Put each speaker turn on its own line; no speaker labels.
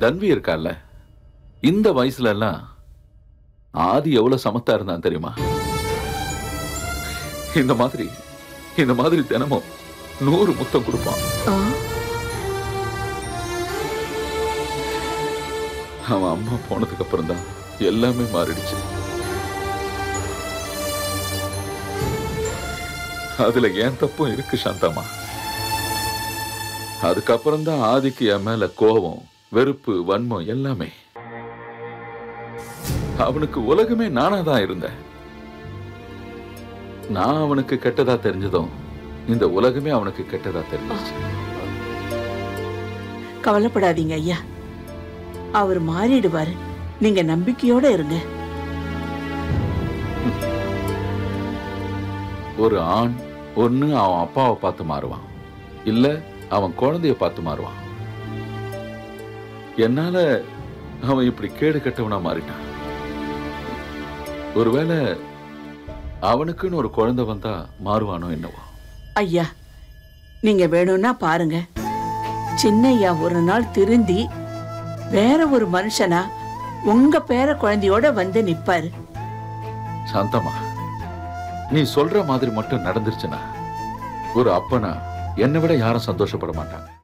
தன்வி இருக்கால்ல இந்த வயசுல எல்லாம் ஆதி எவ்வளவு சமத்தா இருந்தான் தெரியுமா இந்த மாதிரி இந்த மாதிரி தினமும் நூறு முத்தம் கொடுப்பான்
ஆ,
அவன் அம்மா போனதுக்கு அப்புறம் தான் எல்லாமே மாறிடுச்சு அதுல ஏன் தப்பும் இருக்கு சாந்தம்மா அதுக்கப்புறம் தான் ஆதிக்கு என் மேல கோபம் வெறுப்பு வன்மம் எல்லாமே அவனுக்கு உலகமே நானா தான் இருந்தேன் நான் அவனுக்கு கெட்டதா தெரிஞ்சதும் இந்த உலகமே அவனுக்கு கெட்டதா தெரிஞ்சிச்சு
கவலைப்படாதீங்க ஐயா அவர் மாறிடுவாரு நீங்க நம்பிக்கையோட இருங்க
ஒரு ஆண் ஒண்ணு அவன் அப்பாவை பார்த்து மாறுவான் இல்ல அவன் குழந்தைய பார்த்து மாறுவான் என்னால அவன் இப்படி கேடு கெட்டவனா மாறிட்டான் ஒருவேளை அவனுக்குன்னு ஒரு குழந்தை வந்தா மாறுவானோ என்னவோ
ஐயா நீங்க வேணும்னா பாருங்க சின்னையா ஒரு நாள் திருந்தி வேற ஒரு மனுஷனா உங்க பேர குழந்தையோட வந்து நிப்பாரு
சாந்தமா நீ சொல்ற மாதிரி மட்டும் நடந்துருச்சுன்னா ஒரு அப்பனா என்னை விட யாரும் சந்தோஷப்பட மாட்டாங்க